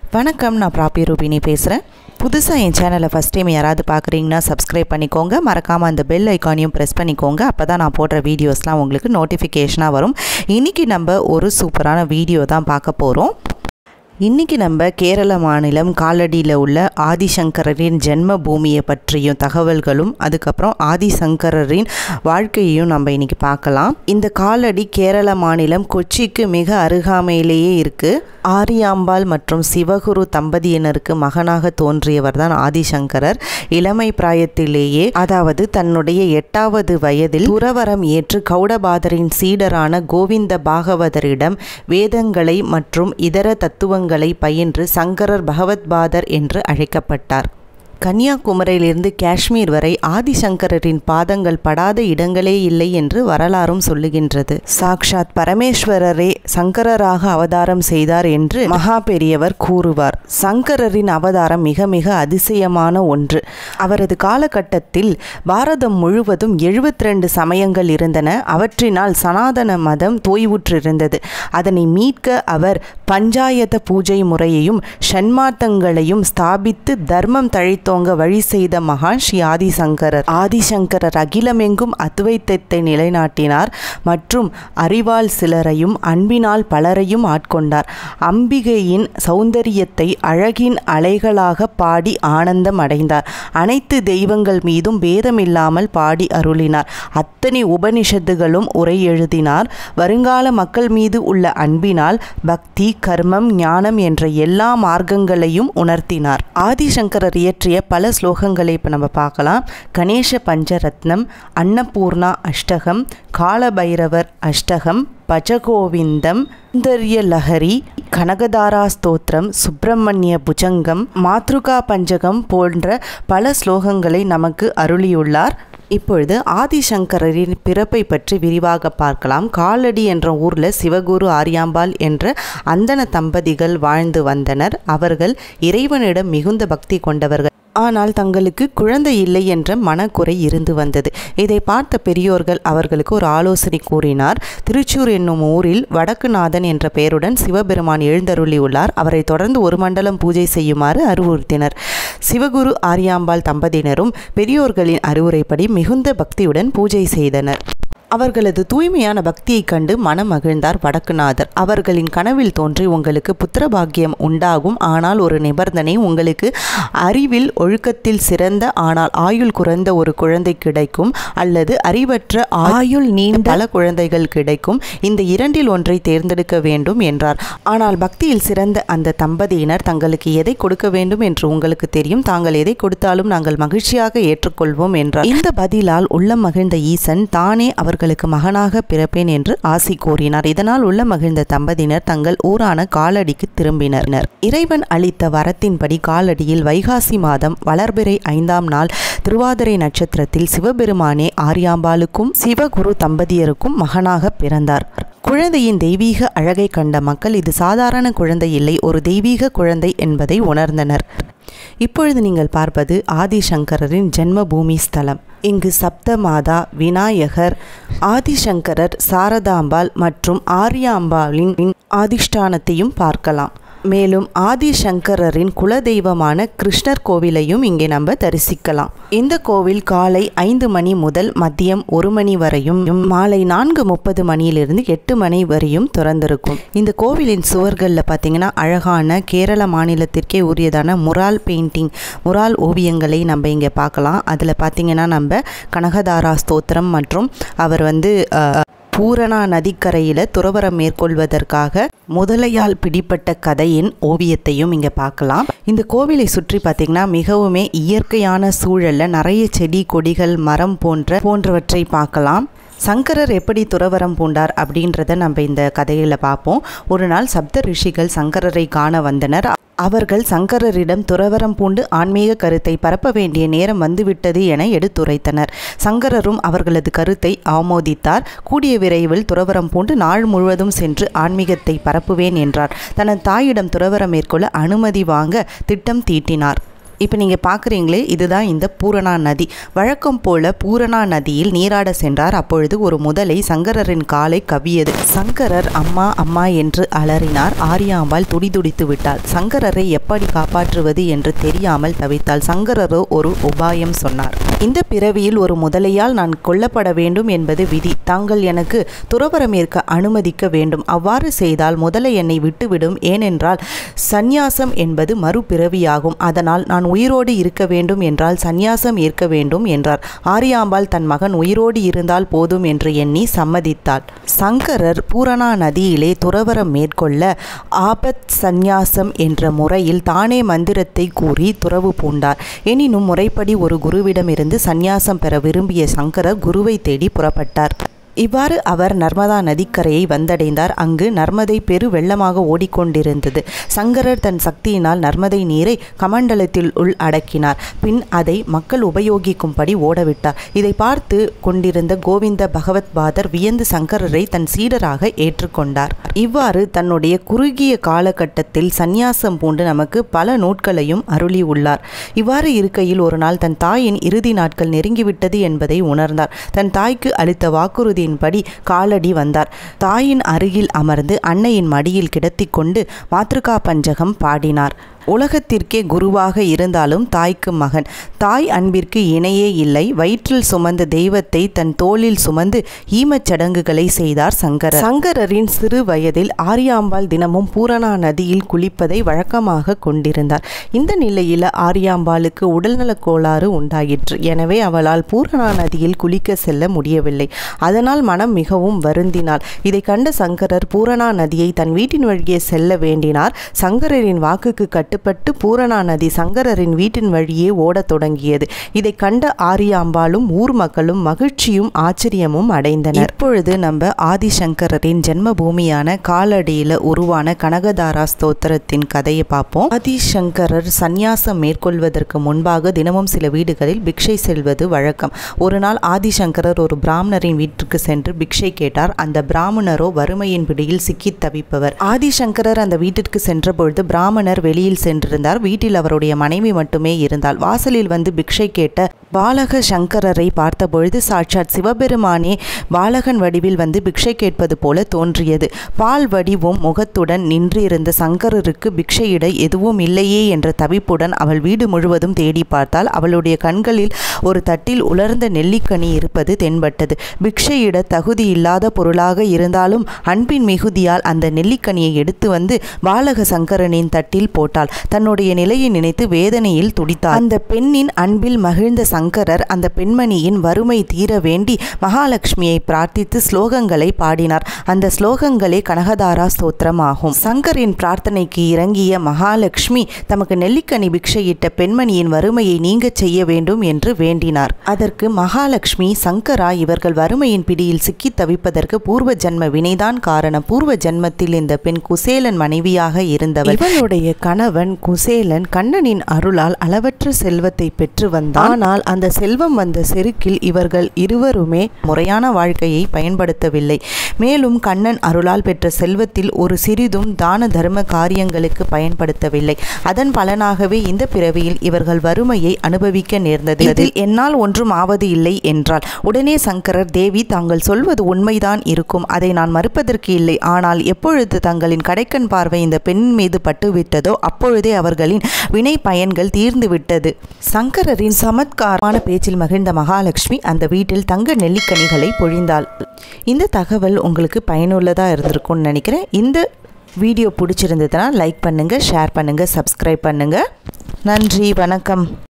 வணக்கம் நான் ப்ராப்பி ரூபினி பேசுகிறேன் புதுசாக என் சேனலை ஃபஸ்ட் டைம் யாராவது பார்க்குறீங்கன்னா சப்ஸ்கிரைப் பண்ணிக்கோங்க மறக்காமல் அந்த பெல் ஐக்கானையும் ப்ரெஸ் பண்ணிக்கோங்க அப்போ தான் நான் போடுற வீடியோஸ்லாம் உங்களுக்கு நோட்டிஃபிகேஷனாக வரும் இன்றைக்கி நம்ம ஒரு சூப்பரான வீடியோ தான் பார்க்க போகிறோம் இன்றைக்கி நம்ம கேரள மாநிலம் காலடியில் உள்ள ஆதிசங்கரரின் ஜென்ம பூமியை பற்றியும் தகவல்களும் அதுக்கப்புறம் ஆதிசங்கரரின் வாழ்க்கையையும் நம்ம இன்றைக்கி பார்க்கலாம் இந்த காலடி கேரள மாநிலம் கொச்சிக்கு மிக அருகாமையிலேயே இருக்குது ஆரியாம்பாள் மற்றும் சிவகுரு தம்பதியினருக்கு மகனாக தோன்றியவர் தான் ஆதிசங்கரர் இளமை பிராயத்திலேயே அதாவது தன்னுடைய எட்டாவது வயதில் துறவரம் ஏற்று கௌடபாதரின் சீடரான கோவிந்த பாகவதரிடம் வேதங்களை மற்றும் இதர தத்துவங்களை பயின்று சங்கரர் பகவத்பாதர் என்று அழைக்கப்பட்டார் கன்னியாகுமரியிலிருந்து காஷ்மீர் வரை ஆதிசங்கரரின் பாதங்கள் படாத இடங்களே இல்லை என்று வரலாறும் சொல்லுகின்றது சாக்ஷாத் பரமேஸ்வரரே சங்கரராக அவதாரம் செய்தார் என்று மகா பெரியவர் கூறுவார் சங்கரரின் அவதாரம் மிக மிக அதிசயமான ஒன்று அவரது காலகட்டத்தில் பாரதம் முழுவதும் எழுபத்தி ரெண்டு சமயங்கள் இருந்தன அவற்றினால் சனாதன மதம் தோய்வுற்றிருந்தது அதனை மீட்க அவர் பஞ்சாயத்த பூஜை முறையையும் ஷண்மார்த்தங்களையும் ஸ்தாபித்து தர்மம் தழைத்தோங்க வழி செய்த மகான் ஸ்ரீ ஆதிசங்கரர் ஆதிசங்கரர் அகிலமெங்கும் அத்வைத்தத்தை நிலைநாட்டினார் மற்றும் அறிவால் சிலரையும் அன்பினால் பலரையும் ஆட்கொண்டார் அம்பிகையின் சௌந்தரியத்தை அழகின் அலைகளாக பாடி ஆனந்தம் அடைந்தார் அனைத்து தெய்வங்கள் மீதும் பேதமில்லாமல் பாடி அருளினார் அத்தனை உபனிஷத்துகளும் உரை எழுதினார் வருங்கால மக்கள் மீது உள்ள அன்பினால் பக்தி கர்மம் ஞானம் என்ற எல்லா மார்க்கங்களையும் உணர்த்தினார் ஆதிசங்கரர் இயற்றிய பல ஸ்லோகங்களை இப்போ நம்ம பார்க்கலாம் கணேச பஞ்சரத்னம் அன்னபூர்ணா அஷ்டகம் காலபைரவர் அஷ்டகம் பஜகோவிந்தம் சுந்தரிய லஹரி கனகதாரா ஸ்தோத்திரம் சுப்பிரமணிய புஜங்கம் மாத்ருகா பஞ்சகம் போன்ற பல ஸ்லோகங்களை நமக்கு அருளியுள்ளார் இப்பொழுது ஆதிசங்கரரின் பிறப்பை பற்றி விரிவாக பார்க்கலாம் காலடி என்ற ஊரில் சிவகுரு ஆரியாம்பாள் என்ற அந்தன தம்பதிகள் வாழ்ந்து வந்தனர் அவர்கள் இறைவனிடம் மிகுந்த பக்தி கொண்டவர்கள் ஆனால் தங்களுக்கு குழந்தை இல்லை என்ற மனக்குறை இருந்து வந்தது இதை பார்த்த பெரியோர்கள் அவர்களுக்கு ஒரு ஆலோசனை கூறினார் திருச்சூர் என்னும் ஊரில் வடக்குநாதன் என்ற பெயருடன் சிவபெருமான் எழுந்தருளியுள்ளார் அவரை தொடர்ந்து ஒரு மண்டலம் பூஜை செய்யுமாறு அறிவுறுத்தினர் சிவகுரு ஆரியாம்பாள் தம்பதியினரும் பெரியோர்களின் அறிவுரைப்படி மிகுந்த பக்தியுடன் பூஜை செய்தனர் அவர்களது தூய்மையான பக்தியைக் கண்டு மனம் மகிழ்ந்தார் வடக்குநாதர் அவர்களின் கனவில் தோன்றி உங்களுக்கு புத்திர பாக்கியம் உண்டாகும் ஆனால் ஒரு நிபந்தனை உங்களுக்கு அறிவில் ஒழுக்கத்தில் சிறந்த ஆனால் ஆயுள் குறைந்த ஒரு குழந்தை கிடைக்கும் அல்லது அறிவற்ற ஆயுள் நீண்ட பல குழந்தைகள் கிடைக்கும் இந்த இரண்டில் ஒன்றை தேர்ந்தெடுக்க வேண்டும் என்றார் ஆனால் பக்தியில் சிறந்த அந்த தம்பதியினர் தங்களுக்கு எதை கொடுக்க வேண்டும் என்று உங்களுக்கு தெரியும் தாங்கள் எதை கொடுத்தாலும் நாங்கள் மகிழ்ச்சியாக ஏற்றுக்கொள்வோம் என்றார் இந்த பதிலால் உள்ளம் மகிழ்ந்த ஈசன் தானே அவர் அவர்களுக்கு மகனாக பிறப்பேன் என்று ஆசி கூறினார் இதனால் உள்ள மகிழ்ந்த தம்பதியினர் தங்கள் ஊரான காலடிக்கு திரும்பினர் இறைவன் அளித்த வரத்தின்படி காலடியில் வைகாசி மாதம் வளர்பிறை ஐந்தாம் நாள் திருவாதிரை நட்சத்திரத்தில் சிவபெருமானே ஆரியாம்பாளுக்கும் சிவகுரு தம்பதியருக்கும் மகனாக பிறந்தார் குழந்தையின் தெய்வீக அழகை கண்ட மக்கள் இது சாதாரண குழந்தை இல்லை ஒரு தெய்வீக குழந்தை என்பதை உணர்ந்தனர் இப்பொழுது நீங்கள் பார்ப்பது ஆதிசங்கரரின் ஜென்ம பூமி ஸ்தலம் இங்கு சப்தமாதா விநாயகர் ஆதிசங்கரர் சாரதாம்பாள் மற்றும் ஆரியாம்பாளின் ஆதிஷ்டானத்தையும் பார்க்கலாம் மேலும் ஆதிசங்கரரின் குலதெய்வமான கிருஷ்ணர் கோவிலையும் இங்கே நம்ம தரிசிக்கலாம் இந்த கோவில் காலை ஐந்து மணி முதல் மதியம் ஒரு மணி வரையும் மாலை நான்கு முப்பது மணியிலிருந்து எட்டு மணி வரையும் திறந்திருக்கும் இந்த கோவிலின் சுவர்களில் பார்த்தீங்கன்னா அழகான கேரள மாநிலத்திற்கே உரியதான முரால் பெயிண்டிங் முரால் ஓவியங்களை நம்ம இங்கே பார்க்கலாம் அதில் பார்த்தீங்கன்னா நம்ம கனகதாரா ஸ்தோத்திரம் மற்றும் அவர் வந்து பூரணா நதிக்கரையில் துறவரம் மேற்கொள்வதற்காக முதலையால் பிடிப்பட்ட கதையின் ஓவியத்தையும் இங்கே பார்க்கலாம் இந்த கோவிலை சுற்றி பார்த்திங்கன்னா மிகவுமே இயற்கையான சூழலில் நிறைய செடி கொடிகள் மரம் போன்ற போன்றவற்றை பார்க்கலாம் சங்கரர் எப்படி துறவரம் பூண்டார் அப்படின்றத நம்ம இந்த கதையில் பார்ப்போம் ஒரு நாள் சப்த ரிஷிகள் சங்கரரை காண வந்தனர் அவர்கள் சங்கரரிடம் துறவரம் பூண்டு ஆன்மீக கருத்தை பரப்ப வேண்டிய நேரம் வந்துவிட்டது என எடுத்துரைத்தனர் சங்கரரும் அவர்களது கருத்தை ஆமோதித்தார் கூடிய விரைவில் துறவரம் பூண்டு நாள் முழுவதும் சென்று ஆன்மீகத்தை பரப்புவேன் என்றார் தனது தாயிடம் துறவரம் மேற்கொள்ள அனுமதி வாங்க திட்டம் தீட்டினார் இப்போ நீங்கள் பார்க்குறீங்களே இதுதான் இந்த பூரணா நதி வழக்கம் போல பூரணா நதியில் நீராட சென்றார் அப்பொழுது ஒரு முதலை சங்கரரின் காலை கவ்வியது சங்கரர் அம்மா அம்மா என்று அலறினார் ஆரியாம்பாள் துடிதுடித்து விட்டாள் சங்கரரை எப்படி காப்பாற்றுவது என்று தெரியாமல் தவித்தாள் சங்கரரோ ஒரு உபாயம் சொன்னார் இந்த பிறவியில் ஒரு முதலையால் நான் கொல்லப்பட வேண்டும் என்பது விதி தாங்கள் எனக்கு துறவரம் ஏற்க அனுமதிக்க வேண்டும் அவ்வாறு செய்தால் முதலை என்னை விட்டுவிடும் ஏனென்றால் சந்நியாசம் என்பது மறுபிறவியாகும் அதனால் நான் உயிரோடு இருக்க வேண்டும் என்றால் சந்நியாசம் ஏற்க வேண்டும் என்றார் ஆரியாம்பாள் தன் மகன் உயிரோடு இருந்தால் போதும் என்று எண்ணி சம்மதித்தாள் சங்கரர் பூரணா நதியிலே துறவரம் மேற்கொள்ள ஆபத் சந்நியாசம் என்ற முறையில் தானே மந்திரத்தை கூறி துறவு பூண்டார் எனினும் முறைப்படி ஒரு குருவிடமிருந்து சந்நியாசம் பெற விரும்பிய சங்கரர் குருவை தேடி புறப்பட்டார் இவ்வாறு அவர் நர்மதா நதிக்கரையை வந்தடைந்தார் அங்கு நர்மதை பெரு வெள்ளமாக ஓடிக்கொண்டிருந்தது சங்கரர் தன் சக்தியினால் நர்மதை நீரை கமண்டலத்தில் உள் அடக்கினார் பின் அதை மக்கள் உபயோகிக்கும்படி ஓடவிட்டார் இதை பார்த்து கொண்டிருந்த கோவிந்த பகவத் பாதர் வியந்து சங்கரரை தன் சீடராக ஏற்றுக்கொண்டார் இவ்வாறு தன்னுடைய குறுகிய காலகட்டத்தில் சந்நியாசம் பூண்டு நமக்கு பல நூட்களையும் அருளி உள்ளார் இவ்வாறு இருக்கையில் ஒரு நாள் தன் தாயின் இறுதி நாட்கள் நெருங்கிவிட்டது என்பதை உணர்ந்தார் தன் தாய்க்கு அளித்த வாக்குறுதி படி காலடி வந்தார் தாயின் அருகில் அமர்ந்து அன்னையின் மடியில் கிடத்திக் கொண்டு மாத்ருகா பஞ்சகம் பாடினார் உலகத்திற்கே குருவாக இருந்தாலும் தாய்க்கு மகன் தாய் அன்பிற்கு இணையே இல்லை வயிற்றில் சுமந்த தெய்வத்தை தன் தோளில் சுமந்து ஈமச் சடங்குகளை செய்தார் சங்கரர் சங்கரரின் சிறு வயதில் ஆரியாம்பாள் தினமும் பூரணா நதியில் குளிப்பதை வழக்கமாக கொண்டிருந்தார் இந்த நிலையில் ஆரியாம்பாளுக்கு உடல்நலக் கோளாறு உண்டாயிற்று எனவே அவளால் பூரணா நதியில் குளிக்க செல்ல முடியவில்லை அதனால் மனம் மிகவும் வருந்தினாள் இதை கண்ட சங்கரர் பூரணா நதியை தன் வீட்டின் வழியே செல்ல வேண்டினார் சங்கரரின் வாக்குக்கு கட்டுப்பட்டு பூரணா நதி சங்கரரின் வீட்டின் வழியே ஓடத் தொடங்கியது இதை கண்ட ஆரியாம்பாளும் ஊர் மக்களும் மகிழ்ச்சியும் ஆச்சரியமும் அடைந்தனர் இப்பொழுது நம்ம ஆதிசங்கரரின் ஜென்ம பூமியான காலடியில் உருவான கனகதாரா ஸ்தோத்திரத்தின் கதையை பார்ப்போம் ஆதிசங்கரர் சந்நியாசம் மேற்கொள்வதற்கு முன்பாக தினமும் சில வீடுகளில் பிக்ஷை செல்வது வழக்கம் ஒரு நாள் ஆதிசங்கரர் ஒரு பிராமணரின் வீட்டிற்கு சென்று பிக்ஷை கேட்டார் அந்த பிராமணரோ வறுமையின் பிடியில் சிக்கித் தவிப்பவர் ஆதிசங்கரர் அந்த வீட்டிற்கு சென்றபொழுது பிராமணர் வெளியில் சென்றிருந்தார் வீட்டில் அவருடைய மனைவி மட்டுமே இருந்தால் வாசலில் வந்து பிக்ஷை கேட்ட பாலக சங்கரரை பார்த்தபொழுது சாட்சாத் சிவபெருமானே பாலகன் வடிவில் வந்து பிக்ஷை கேட்பது போல தோன்றியது பால் வடிவும் முகத்துடன் நின்றிருந்த சங்கரருக்கு பிக்ஷையிட எதுவும் இல்லையே என்ற தவிப்புடன் அவள் வீடு முழுவதும் தேடி பார்த்தால் அவளுடைய கண்களில் ஒரு தட்டில் உலர்ந்த நெல்லிக்கனி இருப்பது தென்பட்டது பிக்ஷையிட தகுதி இல்லாத பொருளாக இருந்தாலும் அன்பின் மிகுதியால் அந்த நெல்லிக்கனியை எடுத்து வந்து பாலக சங்கரனின் தட்டில் போட்டாள் தன்னுடைய நிலையை நினைத்து வேதனையில் துடித்தார் அந்த பெண்ணின் அன்பில் மகிழ்ந்த சங்கரர் அந்த பெண்மணியின் வறுமை தீர வேண்டி மகாலட்சுமியை பிரார்த்தித்து ஸ்லோகங்களை பாடினார் அந்த ஸ்லோகங்களே கனகதாரா ஸ்தோத்திரம் ஆகும் சங்கரின் பிரார்த்தனைக்கு இறங்கிய மகாலட்சுமி தமக்கு நெல்லிக்கனி பிக்ஷையிட்ட பெண்மணியின் வறுமையை நீங்கச் செய்ய வேண்டும் என்று வேண்டினார் அதற்கு மகாலட்சுமி சங்கரா இவர்கள் வறுமையின் பிடியில் சிக்கித் தவிப்பதற்கு பூர்வ ஜன்ம வினைதான் காரணம் பூர்வ ஜன்மத்தில் இந்த பெண் குசேலன் மனைவியாக இருந்தவர் இவளுடைய கணவன் குசேலன் கண்ணனின் அருளால் அளவற்ற செல்வத்தை பெற்று வந்தான் ஆனால் அந்த செல்வம் வந்த செருக்கில் இவர்கள் இருவருமே முறையான வாழ்க்கையை பயன்படுத்தவில்லை மேலும் கண்ணன் அருளால் பெற்ற செல்வத்தில் ஒரு சிறிதும் தான தர்ம காரியங்களுக்கு பயன்படுத்தவில்லை அதன் பலனாகவே இந்த பிறவியில் இவர்கள் வறுமையை அனுபவிக்க நேர்ந்தது இதில் என்னால் ஒன்றும் ஆவது இல்லை என்றால் உடனே சங்கரர் தேவி தாங்கள் சொல்வது உண்மைதான் இருக்கும் அதை நான் மறுப்பதற்கு இல்லை ஆனால் எப்பொழுது தங்களின் கடைக்கண் பார்வை இந்த பெண் மீது பட்டுவிட்டதோ அப்பொழுதே அவர்களின் வினை பயன்கள் தீர்ந்து விட்டது சங்கரரின் சமத்காரமான பேச்சில் மகிழ்ந்த மகாலட்சுமி அந்த வீட்டில் தங்க நெல்லிக்கனிகளை பொழிந்தாள் இந்த தகவல் உங்களுக்கு பயனுள்ளதாக இருந்திருக்கும்னு நினைக்கிறேன் இந்த வீடியோ பிடிச்சிருந்ததுன்னா லைக் பண்ணுங்கள் ஷேர் பண்ணுங்கள் சப்ஸ்கிரைப் பண்ணுங்கள் நன்றி வணக்கம்